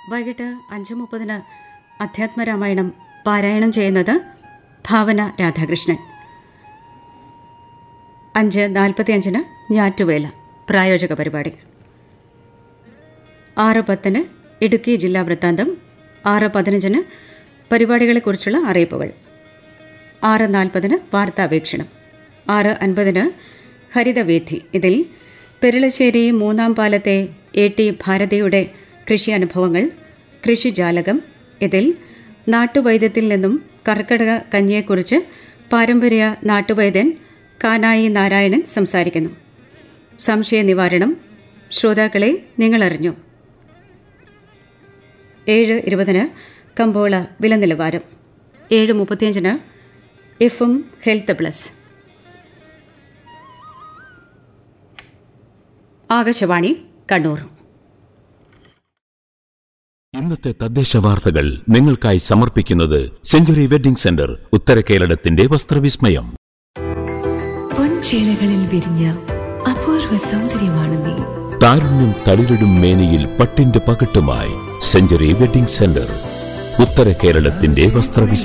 വൈകിട്ട് അഞ്ച് മുപ്പതിന് അധ്യാത്മരാമായണം പാരായണം ചെയ്യുന്നത് ഭാവന രാധാകൃഷ്ണൻ അഞ്ച് നാൽപ്പത്തിയഞ്ചിന് ഞാറ്റുവേല പ്രായോജക പരിപാടി ആറ് പത്തിന് ഇടുക്കി ജില്ലാ വൃത്താന്തം ആറ് പതിനഞ്ചിന് പരിപാടികളെക്കുറിച്ചുള്ള അറിയിപ്പുകൾ ആറ് നാൽപ്പതിന് വാർത്താവീക്ഷണം ആറ് അൻപതിന് ഹരിതവേദി ഇതിൽ പെരളശ്ശേരി മൂന്നാം പാലത്തെ എ ടി ഭാരതിയുടെ കൃഷി അനുഭവങ്ങൾ കൃഷിജാലകം ഇതിൽ നാട്ടുവൈദ്യത്തിൽ നിന്നും കർക്കിടക കഞ്ഞിയെക്കുറിച്ച് പാരമ്പര്യ നാട്ടുവൈദ്യൻ കാനായി നാരായണൻ സംസാരിക്കുന്നു സംശയ നിവാരണം ശ്രോതാക്കളെ നിങ്ങളറിഞ്ഞു ഏഴ് ഇരുപതിന് കമ്പോള വില നിലവാരം ഏഴ് മുപ്പത്തിയഞ്ചിന് എഫും ഹെൽത്ത് പ്ലസ് ആകാശവാണി കണ്ണൂർ ഇന്നത്തെ തദ്ദേശ വാർത്തകൾ നിങ്ങൾക്കായി സമർപ്പിക്കുന്നത് സെഞ്ചുറി വെഡിംഗ് സെന്റർ ഉത്തര കേരളത്തിന്റെ വസ്ത്രവിസ്മയം പൊൻചേലകളിൽ വിരിഞ്ഞ അപൂർവ സൗന്ദര്യമാണ് നീ താരുണ്യം തളിരിടും മേനിയിൽ പട്ടിന്റെ പകട്ടുമായി സെഞ്ചുറി വെഡിംഗ് സെന്റർ ഉത്തര കേരളത്തിന്റെ വസ്ത്രവിസ്മയം